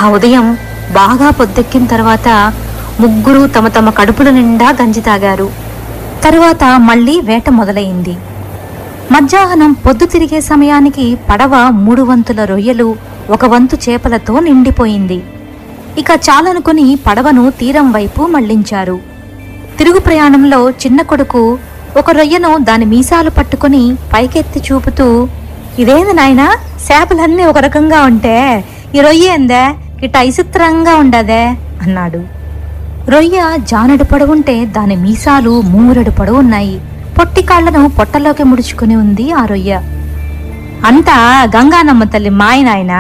ఆ ఉదయం బాగా పొద్దెక్కిన తర్వాత ముగ్గురు తమ తమ కడుపుల నిండా గంజి తాగారు తరువాత మళ్ళీ వేట మొదలైంది మధ్యాహ్నం పొద్దు తిరిగే సమయానికి పడవ మూడు వంతుల రొయ్యలు ఒక వంతు చేపలతో నిండిపోయింది ఇక చాలనుకుని పడవను తీరం వైపు మళ్లించారు తిరుగు ప్రయాణంలో చిన్న కొడుకు ఒక రొయ్యను దాని మీసాలు పట్టుకుని పైకెత్తి చూపుతూ ఇదేంది నాయనా చేపలన్నీ ఒక రకంగా ఉంటే ఈ రొయ్య ఏందే ఇట్ట ఐసిత్రంగా ఉండదే అన్నాడు రొయ్య జానడు పొడవుంటే దాని మీసాలు మూరెడు పొడవున్నాయి పొట్టి కాళ్లను పొట్టలోకి ముడుచుకుని ఉంది ఆ రొయ్య అంతా గంగానమ్మ తల్లి మాయనాయన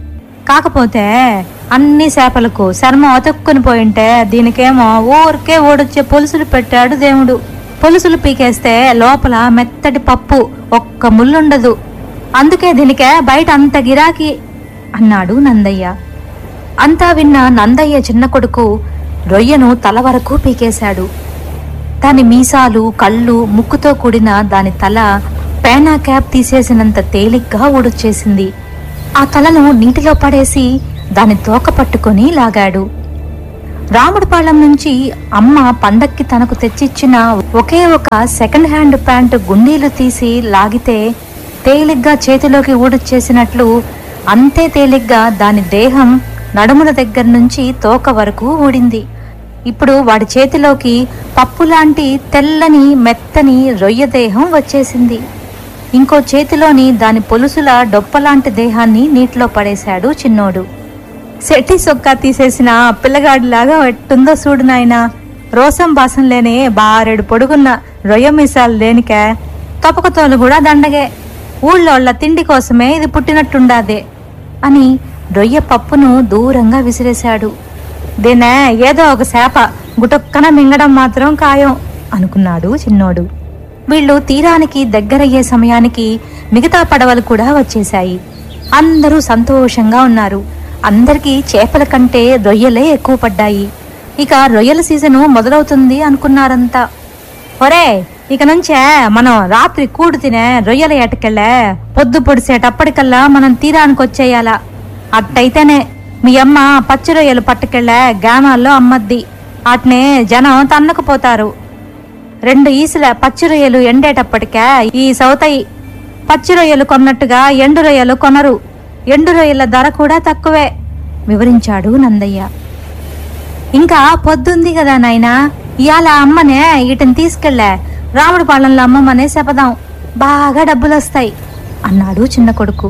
కాకపోతే అన్ని చేపలకు చర్మం అతుక్కుని పోయింటే దీనికేమో ఊరికే ఓడొచ్చే పొలుసులు పెట్టాడు దేవుడు పొలుసులు పీకేస్తే లోపల మెత్తటి పప్పు ఒక్క ముళ్ళుండదు అందుకే దీనికే బయట అంత గిరాకీ అన్నాడు నందయ్య అంతా విన్న నందయ్య చిన్న కొడుకు రొయ్యను తల వరకు పీకేశాడు దాని మీసాలు కళ్ళు ముక్కుతో కూడిన దాని తల పేనా క్యాప్ తీసేసినంత తేలిగ్గా ఊడొచ్చేసింది ఆ తలను నీటిలో పడేసి దాని తోక పట్టుకొని లాగాడు రాముడిపాళెం నుంచి అమ్మ పండక్కి తనకు తెచ్చిచ్చిన ఒకే ఒక సెకండ్ హ్యాండ్ ప్యాంటు గుండీలు తీసి లాగితే తేలిగ్గా చేతిలోకి ఊడొచ్చేసినట్లు అంతే తేలిగ్గా దాని దేహం నడుముల దగ్గర నుంచి తోక వరకు ఊడింది ఇప్పుడు వాడి చేతిలోకి పప్పు లాంటి తెల్లని మెత్తని రొయ్య దేహం వచ్చేసింది ఇంకో చేతిలోని దాని పొలుసుల డొప్పలాంటి దేహాన్ని నీటిలో పడేశాడు చిన్నోడు సెట్టి సొక్కా తీసేసిన పిల్లగాడిలాగా ఎట్టుందో చూడు నాయనా రోసం బాసం లేని బారెడు పొడుగున్న రొయ్య మీసాలు లేనికే తొపకతోలు కూడా దండగే ఊళ్ళోళ్ళ తిండి కోసమే ఇది పుట్టినట్టుండాదే అని రొయ్య పప్పును దూరంగా విసిరేశాడు దీనే ఏదో ఒక శాప గుటొక్కన మింగడం మాత్రం ఖాయం అనుకున్నాడు చిన్నోడు వీళ్ళు తీరానికి దగ్గరయ్యే సమయానికి మిగతా పడవలు కూడా వచ్చేశాయి అందరూ సంతోషంగా ఉన్నారు అందరికీ చేపల కంటే రొయ్యలే ఎక్కువ పడ్డాయి ఇక రొయ్యల సీజను మొదలవుతుంది అనుకున్నారంతా ఒరే ఇక నుంచే మనం రాత్రి కూడు తినే రొయ్యల ఏటకెళ్ళే పొద్దు పొడిసేటప్పటికల్లా మనం తీరానికి వచ్చేయాలా అట్టయితేనే మీ అమ్మ పచ్చి రొయ్యలు పట్టుకెళ్ళే గానాల్లో అమ్మద్ది వాటిని జనం తన్నకపోతారు రెండు ఈసుల పచ్చి రొయ్యలు ఎండేటప్పటికే ఈ సౌతయి పచ్చి రొయ్యలు కొన్నట్టుగా ఎండు రొయ్యలు కొనరు ఎండు రొయ్యల ధర కూడా తక్కువే వివరించాడు నందయ్య ఇంకా పొద్దుంది కదా నాయనా ఇవాళ అమ్మనే వీటిని తీసుకెళ్ళా రాముడి పాలనలో అమ్మమ్మనే చెప్పదాం బాగా డబ్బులొస్తాయి అన్నాడు చిన్న కొడుకు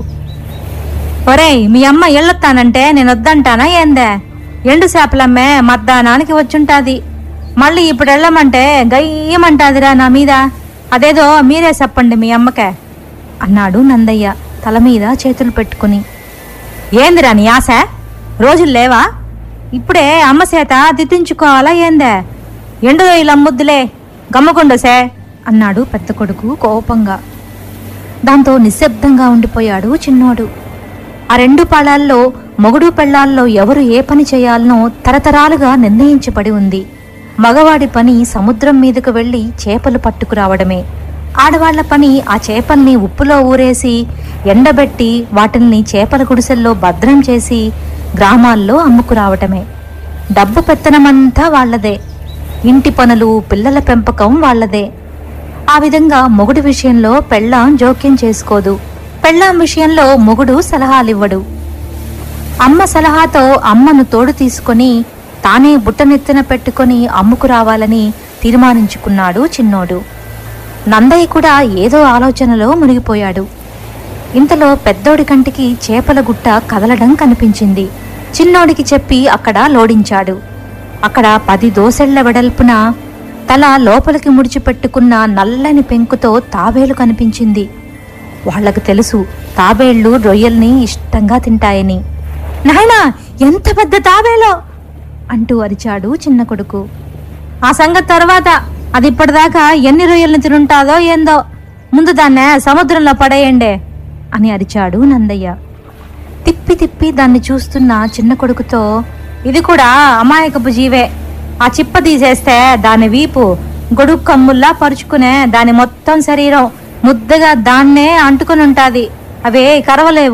ఒరేయ్ మీ అమ్మ ఎళ్ళొత్తానంటే నేను వద్దంటానా ఏందే ఎండు చేపలమ్మే మధ్యాహ్నానికి వచ్చుంటాది మళ్ళీ ఇప్పుడు వెళ్ళమంటే గయ్యమంటాదిరా నా మీద అదేదో మీరే చెప్పండి మీ అమ్మకే అన్నాడు నందయ్య తల మీద చేతులు పెట్టుకుని ఏందిరా నీ ఆశ రోజులు లేవా ఇప్పుడే అమ్మ చేత దిద్దించుకోవాలా ఏందే ఎండు రొయ్యలు అమ్ముద్దులే గమ్మకుండసే అన్నాడు పెద్ద కొడుకు కోపంగా దాంతో నిశ్శబ్దంగా ఉండిపోయాడు చిన్నోడు ఆ రెండు పాళాల్లో మొగుడు పెళ్లాల్లో ఎవరు ఏ పని చేయాలనో తరతరాలుగా నిర్ణయించబడి ఉంది మగవాడి పని సముద్రం మీదకు వెళ్లి చేపలు పట్టుకురావడమే ఆడవాళ్ల పని ఆ చేపల్ని ఉప్పులో ఊరేసి ఎండబెట్టి వాటిల్ని చేపల గుడిసెల్లో భద్రం చేసి గ్రామాల్లో అమ్ముకురావటమే డబ్బు పెత్తనమంతా వాళ్లదే ఇంటి పనులు పిల్లల పెంపకం వాళ్లదే ఆ విధంగా మొగుడు విషయంలో పెళ్ళాం జోక్యం చేసుకోదు పెళ్ళాం విషయంలో మొగుడు సలహాలివ్వడు అమ్మ సలహాతో అమ్మను తోడు తీసుకొని తానే బుట్టనెత్తిన పెట్టుకొని అమ్ముకు రావాలని తీర్మానించుకున్నాడు చిన్నోడు నందయ్య కూడా ఏదో ఆలోచనలో మునిగిపోయాడు ఇంతలో పెద్దోడి కంటికి చేపల గుట్ట కదలడం కనిపించింది చిన్నోడికి చెప్పి అక్కడ లోడించాడు అక్కడ పది దోసెళ్ల వెడల్పున తల లోపలికి ముడిచిపెట్టుకున్న నల్లని పెంకుతో తాబేలు కనిపించింది వాళ్లకు తెలుసు తాబేళ్లు రొయ్యల్ని ఇష్టంగా తింటాయని నాయనా ఎంత పెద్ద తాబేలో అంటూ అరిచాడు చిన్న కొడుకు ఆ సంగతి తర్వాత అది ఇప్పటిదాకా ఎన్ని రొయ్యల్ని తినుంటాదో ఏందో ముందు దాన్నే సముద్రంలో పడేయండే అని అరిచాడు నందయ్య తిప్పి తిప్పి దాన్ని చూస్తున్న చిన్న కొడుకుతో ఇది కూడా అమాయకపు జీవే ఆ చిప్ప తీసేస్తే దాని వీపు గొడుగు కమ్ముల్లా పరుచుకునే దాని మొత్తం శరీరం ముద్దగా దాన్నే అంటుకుని ఉంటాది అవే కరవలేవు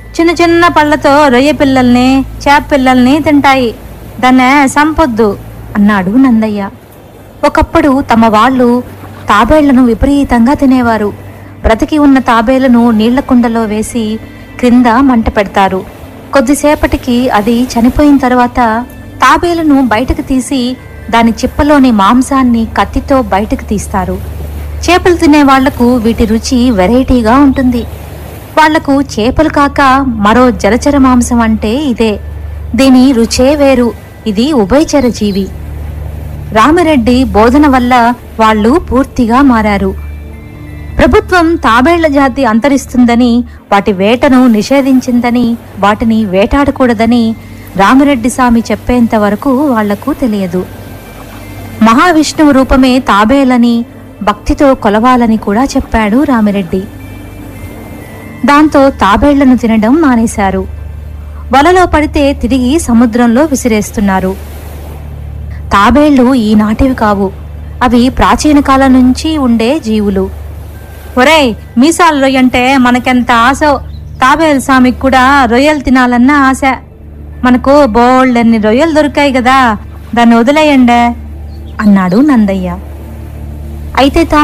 చిన్న చిన్న పళ్ళతో రొయ్య పిల్లల్ని చేప పిల్లల్ని తింటాయి దాన్నే సంపొద్దు అన్నాడు నందయ్య ఒకప్పుడు తమ వాళ్ళు తాబేళ్లను విపరీతంగా తినేవారు బ్రతికి ఉన్న తాబేళ్లను నీళ్ల కుండలో వేసి క్రింద మంట పెడతారు కొద్దిసేపటికి అది చనిపోయిన తర్వాత తాబేలును బయటకు తీసి దాని చిప్పలోని మాంసాన్ని కత్తితో బయటకు తీస్తారు చేపలు తినే వాళ్లకు వీటి రుచి వెరైటీగా ఉంటుంది వాళ్లకు చేపలు కాక మరో జలచర మాంసం అంటే ఇదే దీని రుచే వేరు ఇది ఉభయచర జీవి రామిరెడ్డి బోధన వల్ల వాళ్ళు పూర్తిగా మారారు ప్రభుత్వం తాబేళ్ల జాతి అంతరిస్తుందని వాటి వేటను నిషేధించిందని వాటిని వేటాడకూడదని రామిరెడ్డి స్వామి చెప్పేంత వరకు వాళ్లకు తెలియదు మహావిష్ణువు రూపమే తాబేలని భక్తితో కొలవాలని కూడా చెప్పాడు రామిరెడ్డి దాంతో తాబేళ్లను తినడం మానేశారు వలలో పడితే తిరిగి సముద్రంలో విసిరేస్తున్నారు తాబేళ్లు ఈనాటివి కావు అవి ప్రాచీన కాలం నుంచి ఉండే జీవులు ఒరేయ్ మీసాల రొయ్యంటే మనకెంత ఆశ తాబేలు స్వామికి కూడా రొయ్యలు తినాలన్న ఆశ మనకు బోల్డన్ని రొయ్యలు దొరికాయి కదా దాన్ని వదిలేయండే అన్నాడు నందయ్య అయితే తా